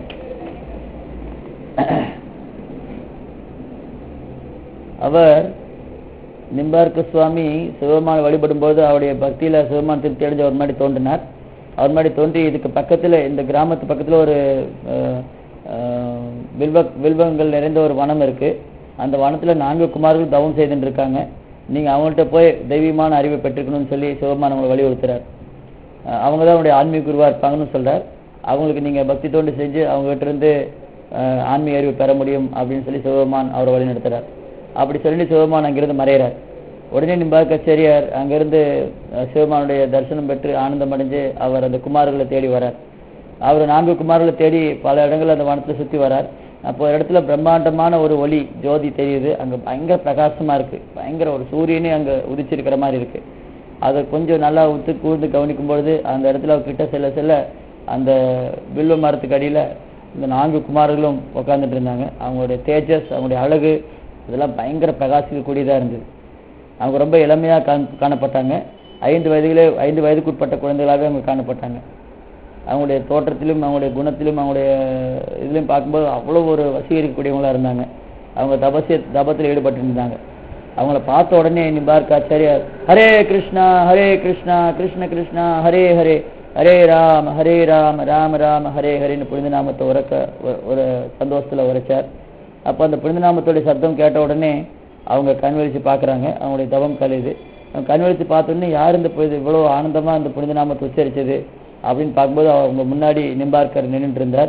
Speaker 1: அவர் நிம்பார்க்க சுவாமி சிவபெருமான் வழிபடும் போது அவருடைய பக்தியில சிவபெருமான் திருப்தி அடைஞ்சு அவர் மாதிரி தோன்றினார் அவர் மாதிரி தோன்றி இதுக்கு பக்கத்துல இந்த கிராமத்து பக்கத்துல ஒரு அஹ், அஹ், வில்வ வில்வங்கள் நிறைந்த ஒரு வனம் இருக்கு அந்த வனத்துல நான்கு குமார்கள் தவம் செய்துட்டு இருக்காங்க நீங்க அவங்கள்ட்ட போய் தெய்வீகமான அறிவை பெற்றுக்கணும்னு சொல்லி சிவபெருமான் அவங்களை வலியுறுத்துறார் அஹ் அவங்க தான் அவருடைய ஆன்மீக குருவா இருப்பாங்கன்னு சொல்றார் அவங்களுக்கு நீங்க பக்தி தோண்டு செஞ்சு அவங்க கிட்ட இருந்து அஹ், ஆன்மீக அறிவு பெற முடியும் அப்படின்னு சொல்லி சிவபெருமான் அவரை வழி நடத்துறார் அப்படி சொல்லி சிவபெருமான் அங்கிருந்து மறையிறார் உடனே நிம்பார் கச்சேரியார் அங்கிருந்து அஹ், சிவபெருமானுடைய தரிசனம் பெற்று ஆனந்தம் அடைஞ்சு அவர் அந்த குமார்களை தேடி வரார் அவர் நான்கு குமார்களை தேடி பல இடங்கள் அந்த வனத்துல சுத்தி வரார் அப்போ ஒரு இடத்துல பிரம்மாண்டமான ஒரு ஒளி ஜோதி தெரியுது அங்க பயங்கர பிரகாசமா இருக்கு பயங்கர ஒரு சூரியனே அங்க உதிச்சிருக்கிற மாதிரி இருக்கு அதை கொஞ்சம் நல்லா உத்து கூர்ந்து கவனிக்கும் பொழுது அந்த இடத்துல அவர் கிட்ட செல்ல செல்ல அந்த வில்வ மரத்துக்கு அடியில இந்த நான்கு குமாரர்களும் உட்கார்ந்துட்டு இருந்தாங்க அவங்களுடைய தேஜஸ் அவங்களுடைய அழகு இதெல்லாம் பயங்கர பிரகாசிக்கக்கூடியதா இருந்தது அவங்க ரொம்ப இளமையா காண்- காணப்பட்டாங்க ஐந்து வயதிலே ஐந்து வயதுக்குட்பட்ட குழந்தைகளாக அவங்க காணப்பட்டாங்க அவங்களுடைய தோற்றத்திலும் அவங்களுடைய குணத்திலும் அவங்களுடைய இதுலையும் பார்க்கும்போது அவ்வளோ ஒரு வசீகரிக்கக்கூடியவங்களா இருந்தாங்க அவங்க தபசிய தபத்தில் ஈடுபட்டு இருந்தாங்க அவங்கள பார்த்த உடனே நிபார்க்காச்சாரியார் ஹரே கிருஷ்ணா ஹரே கிருஷ்ணா கிருஷ்ண கிருஷ்ணா ஹரே ஹரே ஹரே ராம ஹரே ராம ராம ராம ஹரே ஹரேன்னு புனித நாமத்தை உரக்க ஒரு- ஒரு சந்தோஷத்துல உரைச்சார் அப்போ அந்த புனித நாமத்துடைய சத்தம் கேட்ட உடனே அவங்க கண் விழிச்சு பார்க்கறாங்க அவங்களுடைய தவம் கலையுது அவங்க கண் விழிச்சு பார்த்த உடனே யார் இந்த புனித இவ்வளவு ஆனந்தமா இந்த புனித நாமத்தை உச்சரிச்சது அப்படின்னு பார்க்கும்போது அவங்க முன்னாடி நிம்பார்க்கர் நின்றுட்டு இருந்தார்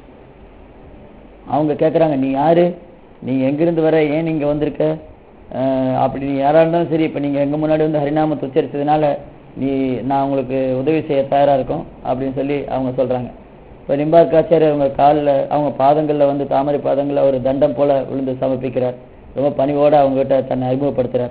Speaker 1: அவங்க கேட்குறாங்க நீ யாரு நீங்க எங்கிருந்து வர ஏன் நீங்க வந்திருக்க அஹ் அப்படி நீ யாரா இருந்தாலும் சரி இப்போ நீங்க எங்க முன்னாடி வந்து ஹரிநாமத்தை உச்சரிச்சதுனால நீ நான் உங்களுக்கு உதவி செய்ய தயாரா இருக்கோம் அப்படின்னு சொல்லி அவங்க சொல்றாங்க இப்போ நிம்பார்க்காச்சாரியர் அவங்க காலில் அவங்க பாதங்கள்ல வந்து தாமரை பாதங்கள்ல ஒரு தண்டம் போல விழுந்து சமர்ப்பிக்கிறார் ரொம்ப பணிவோட அவங்க கிட்ட தன்னை அறிமுகப்படுத்துறார்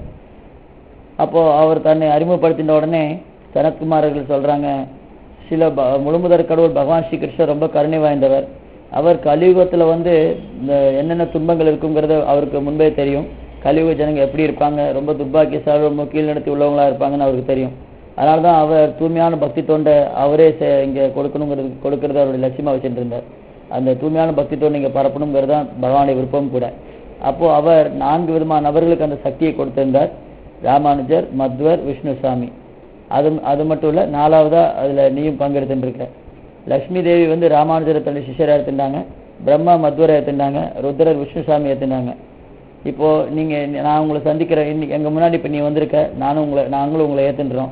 Speaker 1: அப்போ அவர் தன்னை அறிமுகப்படுத்தின உடனே சனத்குமாரர்கள் சொல்றாங்க சில ப- முழுமுதற் கடவுள் பகவான் ஸ்ரீ கிருஷ்ணர் ரொம்ப கருணை வாய்ந்தவர் அவர் கலியுகத்துல வந்து இந்த என்னென்ன துன்பங்கள் இருக்குங்கிறது அவருக்கு முன்பே தெரியும் கலியுக ஜனங்க எப்படி இருப்பாங்க ரொம்ப துர்பாக்கியசாலி ரொம்ப கீழ்நடத்தி உள்ளவங்களா இருப்பாங்கன்னு அவருக்கு தெரியும் அதனால தான் அவர் தூய்மையான பக்தி தொண்டை அவரே செ- இங்க கொடுக்கணுங்கிறது கொடுக்கறது அவருடைய லட்சியமா வச்சுட்டு இருந்தார் அந்த தூய்மையான பக்தி தொண்டை இங்க பரப்பணுங்கிறது தான் பகவானுடைய விருப்பம் கூட அப்போ அவர் நான்கு விதமான நபர்களுக்கு அந்த சக்தியை கொடுத்திருந்தார் ராமானுஜர் மத்வர் விஷ்ணுசாமி அது அது மட்டும் இல்ல நாலாவதா அதுல நீயும் பங்கெடுத்துருக்க லக்ஷ்மி தேவி வந்து ராமானுஜரை தன்னுடைய சிஷ்யரை எடுத்துட்டாங்க பிரம்மா மத்வரை எடுத்துட்டாங்க ருத்ரர் விஷ்ணுசாமி எடுத்துட்டாங்க இப்போ நீங்க நான் உங்களை சந்திக்கிறேன் இன்னைக்கு எங்க முன்னாடி இப்ப நீ வந்திருக்க நானும் உங்களை நாங்களும் உங்களை ஏத்துன்றோம்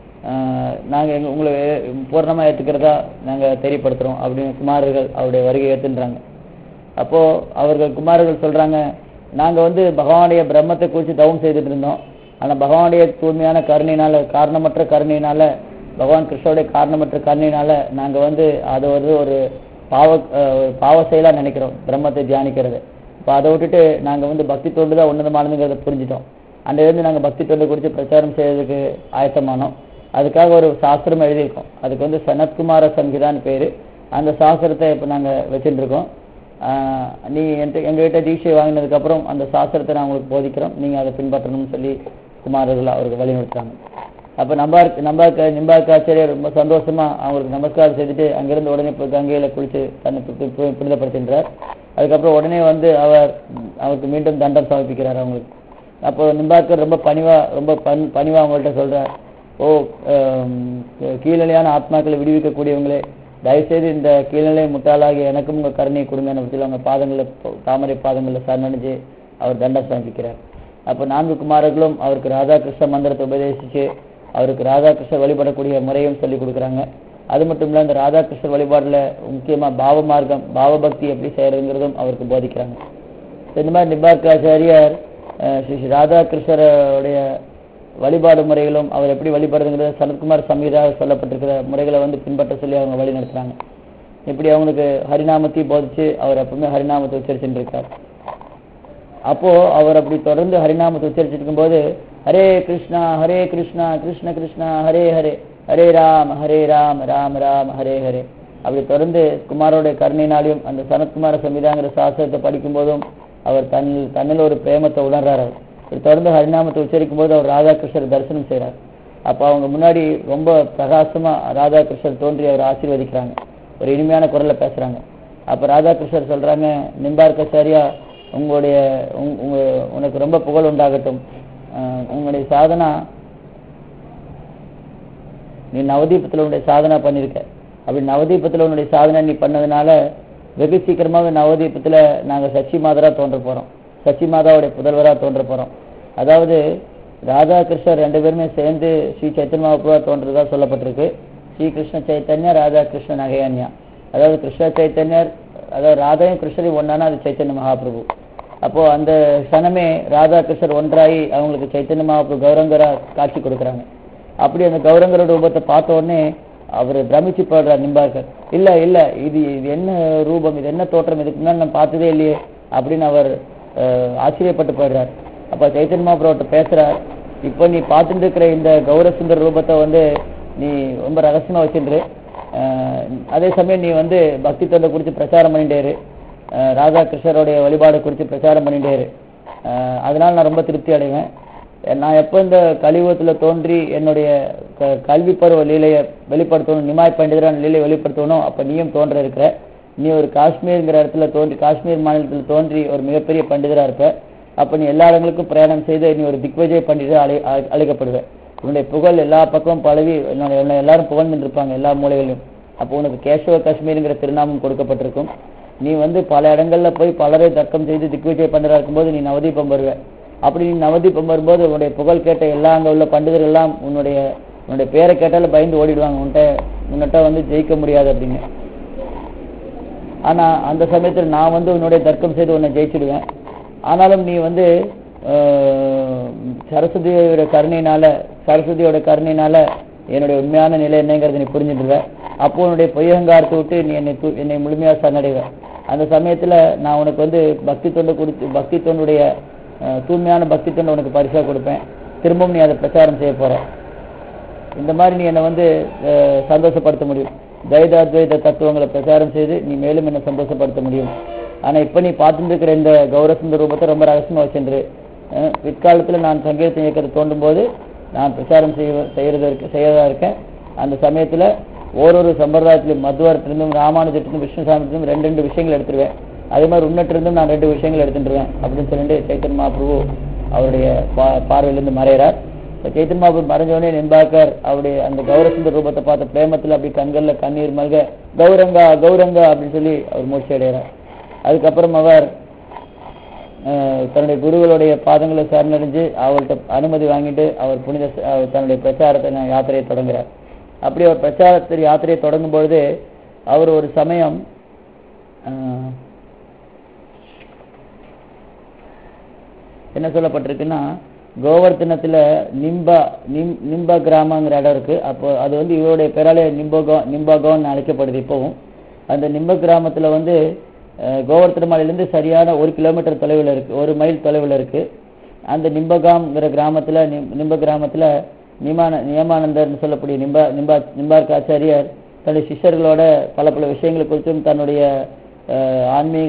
Speaker 1: ஆஹ் நாங்க எங்க உங்களை ஏ- பூரணமா ஏத்துக்கிறதா நாங்க தெரியப்படுத்துறோம் அப்படின்னு குமாரர்கள் அவருடைய வருகை ஏத்துன்றாங்க அப்போ அவர்கள் குமாரர்கள் சொல்றாங்க நாங்க வந்து பகவானுடைய பிரம்மத்தை குறித்து தவம் செய்துட்டு இருந்தோம் ஆனா பகவானுடைய தூய்மையான கருணையினால காரணமற்ற கருணையினால பகவான் கிருஷ்ணருடைய காரணமற்ற கருணையினால நாங்க வந்து அது வந்து ஒரு பாவ அஹ், ஒரு பாவ செயலா நினைக்கிறோம் பிரம்மத்தை தியானிக்கிறது இப்போ அதை விட்டுட்டு நாங்க வந்து பக்தி தொண்டு தான் உன்னதமானதுங்கிறத புரிஞ்சிட்டோம் அன்றையிலிருந்து நாங்க பக்தி தொண்டு குறித்து பிரச்சாரம் செய்யறதுக்கு ஆயத்தமானோம் அதுக்காக ஒரு சாஸ்திரம் எழுதியிருக்கோம் அதுக்கு வந்து சனத்குமார சங்கீதான்னு பேரு அந்த சாஸ்திரத்தை இப்போ நாங்க வச்சுட்டு இருக்கோம் ஆஹ் நீ என்கிட்ட எங்ககிட்ட தீட்சை வாங்கினதுக்கு அப்புறம் அந்த சாஸ்திரத்தை நான் உங்களுக்கு போதிக்கிறோம் நீங்க அதை பின்பற்றணும்னு சொல்லி குமாரர்கள் அவருக்கு வழிநடத்துறாங்க அப்ப நம்பார் நம்பாக்க நிம்பாக்காச்சாரியர் ரொம்ப சந்தோஷமா அவங்களுக்கு நமஸ்காரம் செய்துட்டு அங்கிருந்து உடனே போய் கங்கையில குளிச்சு தன்னை பு- பு- பு- புனிதப்படுத்துகின்றார் அதுக்கப்புறம் உடனே வந்து அவர் ம், அவருக்கு மீண்டும் தண்டம் சமர்ப்பிக்கிறார் அவங்களுக்கு அப்போ நிம்பாக்கர் ரொம்ப பணிவா ரொம்ப பண் பணிவா அவங்கள்ட்ட சொல்றார் ஓ ஆம், கீழ்நிலையான ஆத்மாக்களை விடுவிக்கக்கூடியவங்களே தயவுசெய்து இந்த கீழ்நிலை முட்டாளாகி எனக்கும் உங்க கருணையை கொடுங்கன்னு சொல்லி அவங்க பாதங்கள்ல தாமரை பாதங்கள்ல சரணடைஞ்சு அவர் தண்டம் சமர்ப்பிக்கிறார் அப்ப நான்கு குமாரர்களும் அவருக்கு ராதாகிருஷ்ண மந்திரத்தை உபதேசிச்சு அவருக்கு ராதாகிருஷ்ணர் வழிபடக்கூடிய முறையும் சொல்லி கொடுக்குறாங்க அது மட்டும் இல்ல இந்த ராதாகிருஷ்ணர் வழிபாடுல முக்கியமா பாவ மார்க்கம் பாவ பக்தி எப்படி செய்யறதுங்கிறதும் அவருக்கு போதிக்கிறாங்க இந்த மாதிரி நிபார்க்காச்சாரியார் அஹ், ஸ்ரீ ஸ்ரீ ராதாகிருஷ்ணருடைய வழிபாடு முறைகளும் அவர் எப்படி வழிபடுறதுங்கிறது சனத்குமார் சமீதா சொல்லப்பட்டிருக்கிற முறைகளை வந்து பின்பற்ற சொல்லி அவங்க வழி நடத்துறாங்க இப்படி அவங்களுக்கு ஹரிநாமத்தையும் போதிச்சு அவர் எப்பவுமே ஹரிநாமத்தை உச்சரிச்சுட்டு இருக்கார் அப்போ அவர் அப்படி தொடர்ந்து ஹரிநாமத்தை உச்சரிச்சுட்டு இருக்கும்போது ஹரே கிருஷ்ணா ஹரே கிருஷ்ணா கிருஷ்ண கிருஷ்ணா ஹரே ஹரே ஹரே ராம் ஹரே ராம் ராம் ராம் ஹரே ஹரே அப்படி தொடர்ந்து குமாரோடைய கருணையினாலையும் அந்த சனத்குமார சமிதாங்கிற சாஸ்திரத்தை படிக்கும் போதும் அவர் தன்னில் தன்னில் ஒரு பிரேமத்தை உணர்றார் அவர் இப்படி தொடர்ந்து ஹரிநாமத்தை உச்சரிக்கும் போது அவர் ராதாகிருஷ்ணர் தரிசனம் செய்றார் அப்ப அவங்க முன்னாடி ரொம்ப பிரகாசமா ராதாகிருஷ்ணர் தோன்றி அவர் ஆசீர்வதிக்கிறாங்க ஒரு இனிமையான குரல்ல பேசுறாங்க அப்ப ராதாகிருஷ்ணர் சொல்றாங்க நிம்பார்க்கச்சாரியா உங்களுடைய உங்க- உங்க உனக்கு ரொம்ப புகழ் உண்டாகட்டும் அஹ் உங்களுடைய சாதனா நீ நவதீபத்துல உன்னுடைய சாதனா பண்ணிருக்க அப்படி நவதீபத்துல உன்னுடைய சாதனை நீ பண்ணதுனால வெகு சீக்கிரமாவே நவதீபத்துல நாங்க சச்சி மாதரா தோன்ற போறோம் சச்சி மாதாவுடைய புதல்வரா தோன்ற போறோம் அதாவது ராதா கிருஷ்ணர் ரெண்டு பேருமே சேர்ந்து ஸ்ரீ சைத்தன்ய மகாபுரா தோன்றதா சொல்லப்பட்டிருக்கு ஸ்ரீ கிருஷ்ண சைத்தன்யா ராதா கிருஷ்ண நகையன்யா அதாவது கிருஷ்ண சைத்தன்யர் அதாவது ராதையும் கிருஷ்ணரையும் ஒன்னானா அது சைத்தன்ய மகாபிரபு அப்போ அந்த சனமே ராதா கிருஷ்ணர் ஒன்றாகி அவங்களுக்கு சைத்தன்ய மகாபிரபு கௌரங்கரா காட்சி கொடுக்குறாங்க அப்படி அந்த கௌரங்கரோட ரூபத்தை பார்த்த உடனே அவர் பிரமிச்சு போடுறார் நிம்பார்கர் இல்ல இல்ல இது இது என்ன ரூபம் இது என்ன தோற்றம் இதுக்கு முன்னாடி நான் பார்த்ததே இல்லையே அப்படின்னு அவர் அஹ், ஆச்சரியப்பட்டு போயிடுறார் அப்ப சைத்தன்ய மகாபிரபுட்ட பேசுறார் இப்போ நீ பார்த்துட்டு இருக்கிற இந்த கௌரசுந்தர ரூபத்தை வந்து நீ ரொம்ப ரகசியமா வச்சிருந்து அஹ், அதே சமயம் நீ வந்து பக்தி தொண்டை குறித்து பிரச்சாரம் பண்ணிட்டே இரு அஹ், ராதா கிருஷ்ணருடைய வழிபாடு குறித்து பிரச்சாரம் பண்ணிட்டே இரு அஹ், அதனால நான் ரொம்ப திருப்தி அடைவேன் நான் எப்போ இந்த கலியுகத்துல தோன்றி என்னுடைய க- கல்வி பருவ லீலையை வெளிப்படுத்தணும் நிமாய் பண்டிதரான லீலையை வெளிப்படுத்தணும் அப்ப நீயும் தோன்ற இருக்கிற நீ ஒரு காஷ்மீர்ங்கிற இடத்துல தோன்றி காஷ்மீர் மாநிலத்தில் தோன்றி ஒரு மிகப்பெரிய பண்டிதரா இருப்ப அப்ப நீ எல்லா இடங்களுக்கும் பிரயாணம் செய்து நீ ஒரு திக்விஜய பண்டிதர் அழை அழை- அழைக்கப்படுவ உன்னுடைய புகழ் எல்லா பக்கமும் பழவி உன்னை உன்னை எல்லாரும் புகழ்ந்துட்டு இருப்பாங்க எல்லா மூலைகளிலும் அப்போ உனக்கு கேசவ காஷ்மீர்ங்கிற திருநாமம் கொடுக்கப்பட்டிருக்கும் நீ வந்து பல இடங்கள்ல போய் பலரை தர்க்கம் செய்து திக்விஜய பண்டிதரா இருக்கும்போது நீ நவதீபம் வருவ அப்படி நீ நவதீபம் வரும்போது உன்னுடைய புகழ் கேட்ட எல்லா அங்க உள்ள பண்டிதர்கள் எல்லாம் உன்னுடைய உன்னுடைய பேரை கேட்டாலும் பயந்து ஓடிடுவாங்க உன்கிட்ட உன்னிட்ட வந்து ஜெயிக்க முடியாது அப்படின்னு ஆனா அந்த சமயத்துல நான் வந்து உன்னுடைய தர்க்கம் செய்து உன்னை ஜெயிச்சிடுவேன் ஆனாலும் நீ வந்து ஆஹ், சரஸ்வதியோட கருணையினால சரஸ்வதியோட கருணையினால என்னுடைய உண்மையான நிலை என்னங்கிறத நீ புரிஞ்சுடுவ அப்போ உன்னுடைய பொய்யங்காரத்தை விட்டு நீ என்னை தூ- என்னை முழுமையா சரணடைவ அந்த சமயத்துல நான் உனக்கு வந்து பக்தி தொண்டு கொடுத்து பக்தி தொண்டுடைய ஆஹ், தூய்மையான பக்தி தொண்டு உனக்கு பரிசா கொடுப்பேன் திரும்பவும் நீ அதை பிரச்சாரம் செய்ய போற இந்த மாதிரி நீ என்னை வந்து அஹ், சந்தோஷப்படுத்த முடியும் துவைத அத்வைத தத்துவங்களை பிரச்சாரம் செய்து நீ மேலும் என்ன சந்தோஷப்படுத்த முடியும் ஆனா இப்ப நீ பார்த்துட்டு இருக்கிற இந்த கௌரசுந்த ரூபத்தை ரொம்ப ரகசியமா வச்சிருந்து அஹ், பிற்காலத்துல நான் சங்கீத இயக்கத்தை தோண்டும் போது நான் பிரச்சாரம் செய்ய செய்யறதா இருக்க செய்யறதா இருக்கேன் அந்த சமயத்துல ஓரொரு சம்பிரதாயத்திலும் மதுவரத்திலிருந்தும் ராமானுஜத்திலிருந்தும் விஷ்ணுசாமித்திலிருந்தும் ரெண்டு ரெண்டு விஷயங்கள் எடுத்துருவேன் அதே மாதிரி உன்னட்டிருந்தும் நான் ரெண்டு விஷயங்கள் எடுத்துட்டுருவேன் அப்படின்னு சொல்லிட்டு சைத்தன் மகாபிரபு அவருடைய பா- பார்வையிலிருந்து மறைகிறார் இப்ப சைத்தன் மகாபிரபு மறைஞ்சவனே நிம்பாக்கர் அவருடைய அந்த கௌரசுந்தர் ரூபத்தை பார்த்த பிரேமத்துல அப்படி கண்கள்ல கண்ணீர் மல்க கௌரங்கா கௌரங்கா அப்படின்னு சொல்லி அவர் மூச்சு அடைகிறார் அதுக்கப்புறம் அவர் அஹ், தன்னுடைய குருகளுடைய பாதங்களை சரணடைஞ்சு அவர்கிட்ட அனுமதி வாங்கிட்டு அவர் புனித ச- அவர் தன்னுடைய பிரச்சாரத்தை நான் யாத்திரையை தொடங்குறார் அப்படி அவர் பிரச்சாரத்தில் யாத்திரையை தொடங்கும் பொழுது அவர் ஒரு சமயம் அஹ், என்ன சொல்லப்பட்டிருக்குன்னா கோவர்த்தனத்துல நிம்பா நிம் நிம்பா கிராமங்கிற இடம் இருக்கு அப்போ அது வந்து இவருடைய பேராலே நிம்பகோ நிம்பாகோன்னு அழைக்கப்படுது இப்போவும் அந்த நிம்ப கிராமத்துல வந்து அஹ், கோவர்த்தன மலையிலிருந்து சரியான ஒரு கிலோமீட்டர் தொலைவில் இருக்கு ஒரு மைல் தொலைவில் இருக்கு அந்த நிம்பகாம்ங்கிற கிராமத்துல நிம்- நிம்ப கிராமத்துல நிமான நியமானந்தர்னு சொல்லக்கூடிய நிம்பா நிம்பா நிம்பார்க்க ஆச்சாரியர் தன்னுடைய சிஷ்யர்களோட பல பல விஷயங்களை குறித்தும் தன்னுடைய அஹ், ஆன்மீக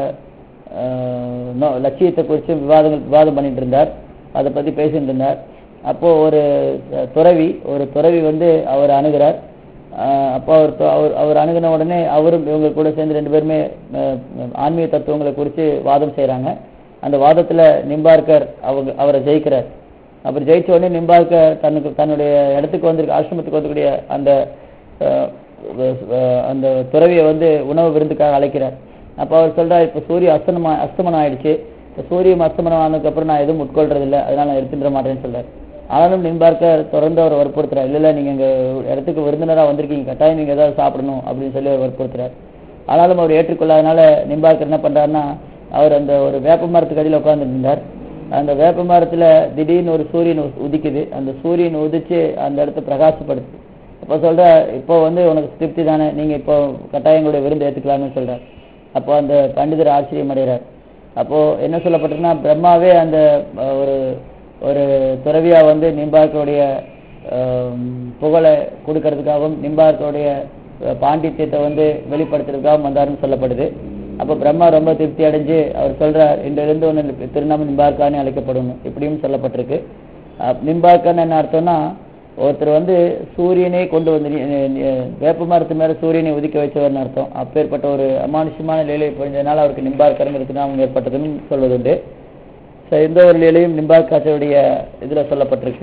Speaker 1: அஹ், நோ- லட்சியத்தை குறித்து விவாதங்கள் விவாதம் பண்ணிட்டு இருந்தார் அதை பத்தி பேசிட்டு இருந்தார் அப்போ ஒரு அஹ், துறவி ஒரு துறவி வந்து அவர் அணுகிறார் அஹ், அப்போ அவர் தொ- அவர் அவர் அணுகின உடனே அவரும் இவங்க கூட சேர்ந்து ரெண்டு பேருமே அஹ், ஆன்மீக தத்துவங்களை குறித்து வாதம் செய்றாங்க அந்த வாதத்துல நிம்பார்க்கர் அவங்க அவரை ஜெயிக்கிறார் அவர் ஜெயிச்ச உடனே நிம்பார்க்கர் தனக்கு தன்னுடைய இடத்துக்கு வந்திருக்க ஆசிரமத்துக்கு வந்திருக்கக்கூடிய அந்த அஹ், அஹ், அந்த துறவியை வந்து உணவு விருந்துக்காக அழைக்கிறார் அப்ப அவர் சொல்றார் இப்ப சூரிய அஸ்தமனம் அஸ்தமனம் ஆயிடுச்சு இப்ப சூரியன் அஸ்தமனம் ஆனதுக்கு அப்புறம் நான் எதுவும் உட்கொள்றது இல்ல அதனால நான் எடுத்துட மாட்டேன்னு சொல்றாரு ஆனாலும் நின்பார்க்க தொடர்ந்து அவர் வற்புறுத்துறார் இல்ல இல்ல நீங்க எங்க இடத்துக்கு விருந்தினரா வந்திருக்கீங்க கட்டாயம் நீங்க ஏதாவது சாப்பிடணும் அப்படின்னு சொல்லி அவர் வற்புறுத்துறார் ஆனாலும் அவர் ஏற்றுக்கொள்ளாதனால நிம்பார்க்கர் என்ன பண்றாருன்னா அவர் அந்த ஒரு வேப்ப மரத்துக்கு அடியில் உட்கார்ந்து இருந்தார் அந்த வேப்ப மரத்துல திடீர்னு ஒரு சூரியன் உ- உதிக்குது அந்த சூரியன் உதிச்சு அந்த இடத்த பிரகாசப்படுத்து அப்போ சொல்ற இப்போ வந்து உனக்கு திருப்தி தானே நீங்க இப்போ கட்டாயங்களுடைய விருந்து ஏத்துக்கலாம்னு சொல்றார் அப்போ அந்த பண்டிதர் ஆச்சரியம் அடைகிறார் அப்போ என்ன சொல்லப்பட்டிருக்குன்னா பிரம்மாவே அந்த அஹ், ஒரு ஒரு துறவியா வந்து நிம்பார்க்கருடைய ஆம், புகழை கொடுக்கறதுக்காகவும் நிம்பார்க்கருடைய அஹ், பாண்டித்யத்தை வந்து வெளிப்படுத்துறதுக்காகவும் வந்தாருன்னு சொல்லப்படுது அப்போ பிரம்மா ரொம்ப திருப்தி அடைஞ்சு அவர் சொல்றார் இன்றிலிருந்து ஒன்று திருநாம நிம்பார்க்கான்னு அழைக்கப்படும் இப்படியும் சொல்லப்பட்டிருக்கு அஹ், நிம்பார்க்கான்னு என்ன அர்த்தம்னா ஒருத்தர் வந்து சூரியனை கொண்டு வந்து நி- நி- வேப்ப மரத்து மேல சூரியனை உதிக்க வச்சவர்னு அர்த்தம் அப்பேற்பட்ட ஒரு அமானுஷ்யமான லீலை புரிஞ்சதுனால அவருக்கு நிம்பார்க்கருங்கிறது நாமம் ஏற்பட்டதுன்னு சொல்வதுண்டு ஸோ இந்த ஒரு லீலையும் நிம்பார்க்காச்சருடைய இதுல சொல்லப்பட்டிருக்கு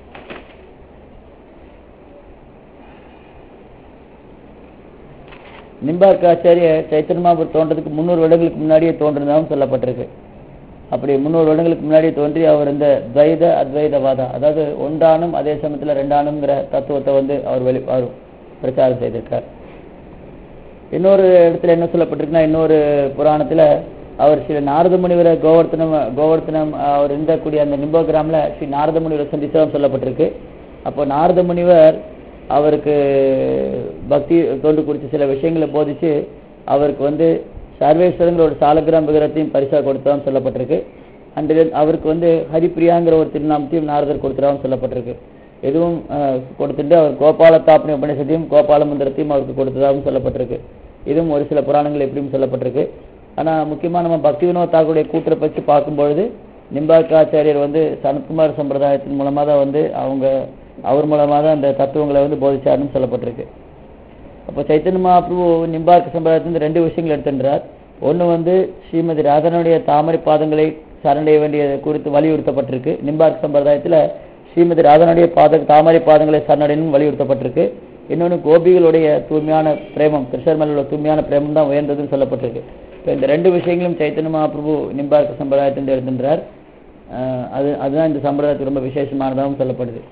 Speaker 1: நிம்பார்க்காச்சாரிய சைத்தன்மாபுர் தோன்றதுக்கு முந்நூறு வருடங்களுக்கு முன்னாடியே தோன்றினதாகவும் சொல்லப்பட்டிருக்கு அப்படி முந்நூறு வருடங்களுக்கு முன்னாடியே தோன்றி அவர் இந்த துவைத அத்வைதவாதா அதாவது ஒன்றானும் அதே சமயத்துல ரெண்டானுங்கிற தத்துவத்தை வந்து அவர் வெளி அவர் பிரச்சாரம் செய்திருக்கார் இன்னொரு இடத்துல என்ன சொல்லப்பட்டிருக்குன்னா இன்னொரு புராணத்துல அவர் ஸ்ரீ நாரத முனிவரை கோவர்த்தனம் கோவர்த்தனம் அவர் இருந்தக்கூடிய அந்த நிம்போகிராம்ல ஸ்ரீ நாரத முனிவரை சந்திச்சதும் சொல்லப்பட்டிருக்கு அப்போ நாரத முனிவர் அவருக்கு பக்தி தொண்டு குறித்து சில விஷயங்களை போதிச்சு அவருக்கு வந்து சர்வேஸ்வரங்கிற ஒரு சாலகிராம் விகிரத்தையும் பரிசா கொடுத்ததாகவும் சொல்லப்பட்டிருக்கு அண்ட் அவருக்கு வந்து ஹரிப்பிரியாங்கிற ஒரு திருநாமத்தையும் நாரதர் கொடுத்ததாகவும் சொல்லப்பட்டிருக்கு எதுவும் அஹ், கொடுத்துட்டு அவர் கோபால தாப்னி உபநிஷத்தையும் கோபால மந்திரத்தையும் அவருக்கு கொடுத்ததாகவும் சொல்லப்பட்டிருக்கு இதுவும் ஒரு சில புராணங்கள் எப்படியும் சொல்லப்பட்டிருக்கு ஆனா முக்கியமா நம்ம பக்தி வினோத் தாக்குடைய கூட்டுரை பற்றி பார்க்கும்பொழுது நிம்பாக்காச்சாரியர் வந்து சனத்குமார் சம்பிரதாயத்தின் மூலமாக தான் வந்து அவங்க அவர் மூலமாக தான் அந்த தத்துவங்களை வந்து போதிச்சாருன்னு சொல்லப்பட்டிருக்கு அப்போ சைத்தன்ய மகாபிரபு நிம்பார்க்க சம்பிரதாயத்திலிருந்து ரெண்டு விஷயங்கள் எடுத்துன்றார் ஒன்று வந்து ஸ்ரீமதி ராதனுடைய தாமரை பாதங்களை சரணடைய வேண்டியது குறித்து வலியுறுத்தப்பட்டிருக்கு நிம்பார்க்க சம்பிரதாயத்தில் ஸ்ரீமதி ராதனுடைய பாத தாமரை பாதங்களை சரணடையணும் வலியுறுத்தப்பட்டிருக்கு இன்னொன்று கோபிகளுடைய தூய்மையான பிரேமம் கிருஷ்ணர் மேல உள்ள தூய்மையான பிரேமம் தான் உயர்ந்ததுன்னு சொல்லப்பட்டிருக்கு இப்போ இந்த ரெண்டு விஷயங்களும் சைத்தன்ய மகாபிரபு நிம்பார்க்க சம்பிரதாயத்திலிருந்து எடுத்துன்றார் அஹ் அது அதுதான் இந்த சம்பிரதாயத்துக்கு ரொம்ப விசேஷமானதாகவும் சொல்லப்படுது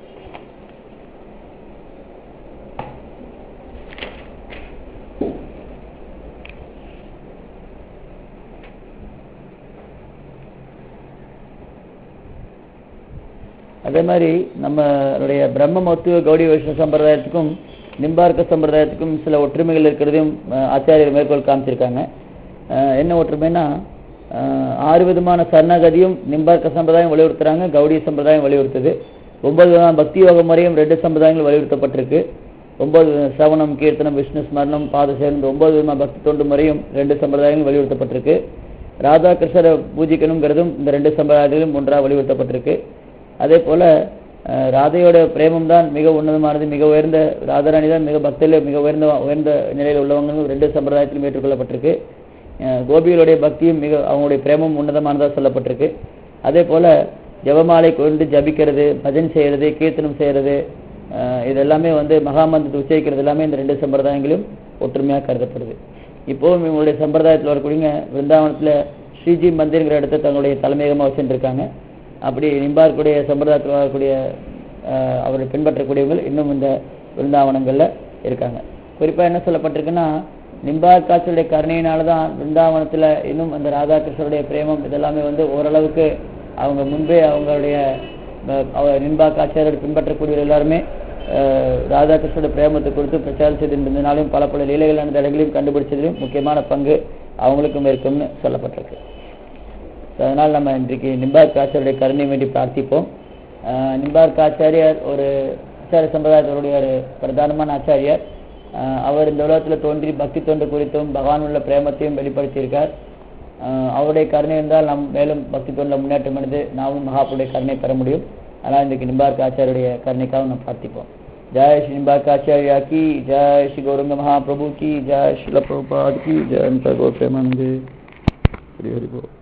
Speaker 1: அதே மாதிரி நம்மளுடைய பிரம்ம மத்துவ கௌடி வைஷ்ணவ சம்பிரதாயத்துக்கும் நிம்பார்க்க சம்பிரதாயத்துக்கும் சில ஒற்றுமைகள் இருக்கிறதையும் அஹ், ஆச்சாரியர் மேற்கோள் காமிச்சிருக்காங்க அஹ், என்ன ஒற்றுமைன்னா அஹ், ஆறு விதமான சரணகதியும் நிம்பார்க்க சம்பிரதாயம் வலியுறுத்துறாங்க கௌடி சம்பிரதாயம் வலியுறுத்துது ஒன்பது விதமான பக்தி யோக முறையும் ரெண்டு சம்பிரதாயங்கள் வலியுறுத்தப்பட்டிருக்கு ஒன்பது சிரவணம் கீர்த்தனம் விஷ்ணு ஸ்மரணம் பாத சேர்ந்து ஒன்பது விதமான பக்தி தொண்டு முறையும் ரெண்டு சம்பிரதாயங்கள் வலியுறுத்தப்பட்டிருக்கு ராதா கிருஷ்ணரை பூஜிக்கணுங்கிறதும் இந்த ரெண்டு சம்பிரதாயத்திலும் ஒன்றாக வலியுறுத்தப்பட்டிருக்கு அதே போல அஹ், ராதையோட பிரேமம் தான் மிக உன்னதமானது மிக உயர்ந்த ராதாராணி தான் மிக பக்தியில மிக உயர்ந்த உயர்ந்த நிலையில் உள்ளவங்க ரெண்டு சம்பிரதாயத்திலும் ஏற்றுக்கொள்ளப்பட்டிருக்கு அஹ், கோபிகளுடைய பக்தியும் மிக அவங்களுடைய பிரேமம் உன்னதமானதாக சொல்லப்பட்டிருக்கு அதே போல ஜெபமாலை கொண்டு ஜபிக்கிறது பஜன் செய்யறது கீர்த்தனம் செய்யறது அஹ், இது எல்லாமே வந்து மகாமந்திரத்தை உச்சரிக்கிறது எல்லாமே இந்த ரெண்டு சம்பிரதாயங்களும் ஒற்றுமையாக கருதப்படுது இப்போவும் இவங்களுடைய சம்பிரதாயத்தில் வரக்கூடியவங்க விருந்தாவனத்துல ஸ்ரீஜி மந்திர்ங்கிற இடத்த தங்களுடைய தலைமையகமாக வச்சுருக்காங்க அப்படி நிம்பார்க்குடைய சம்பிரதாயத்தில் வரக்கூடிய அஹ், அவரை பின்பற்றக்கூடியவங்க இன்னும் இந்த விருந்தாவனங்கள்ல இருக்காங்க குறிப்பா என்ன சொல்லப்பட்டிருக்குன்னா நிம்பார் காட்சியுடைய கருணையினால தான் விருந்தாவனத்துல இன்னும் அந்த ராதாகிருஷ்ணருடைய பிரேமம் இதெல்லாமே வந்து ஓரளவுக்கு அவங்க முன்பே அவங்களுடைய அஹ், அவர் நின்பா காட்சியரோட பின்பற்றக்கூடியவர் எல்லாருமே அஹ், ராதாகிருஷ்ணருடைய பிரேமத்தை குறித்து பிரச்சாரம் செய்திருந்ததுனாலும் பல பல லீலைகளான தடங்களையும் கண்டுபிடிச்சதிலும் முக்கியமான பங்கு அவங்களுக்கும் இருக்கும்னு சொல்லப்பட்டிருக்கு So, அதனால் நம்ம இன்றைக்கு நிம்பார்க் ஆச்சாரியுடைய கருணை வேண்டி பிரார்த்திப்போம் ஆஹ் நிம்பார்க் ஆச்சாரியார் ஒரு ஆச்சாரிய சம்பிரதாயத்தினுடைய ஒரு பிரதானமான ஆச்சாரியார் ஆஹ் அவர் இந்த உலகத்தில் தோன்றி பக்தி தொண்டு குறித்தும் பகவான் உள்ள பிரேமத்தையும் வெளிப்படுத்தியிருக்கார் ஆஹ் அவருடைய கருணை இருந்தால் நாம் மேலும் பக்தி தொண்டில் முன்னேற்றம் அடைந்து நாமும் மகாபுடைய கருணை பெற முடியும் ஆனால் இன்றைக்கு நிம்பார்க் ஆச்சாரியுடைய கருணைக்காக நாம் பிரார்த்திப்போம் ஜெய் ஸ்ரீ நிம்பார்க் ஆச்சாரியா கி ஜெய் ஸ்ரீ கௌரங்க மகாபிரபு கி ஜெய் ஸ்ரீல பிரபுபாத் கி ஜெய் அனந்த கௌர் பிரேமானந்தே ஹரி ஹரி போல்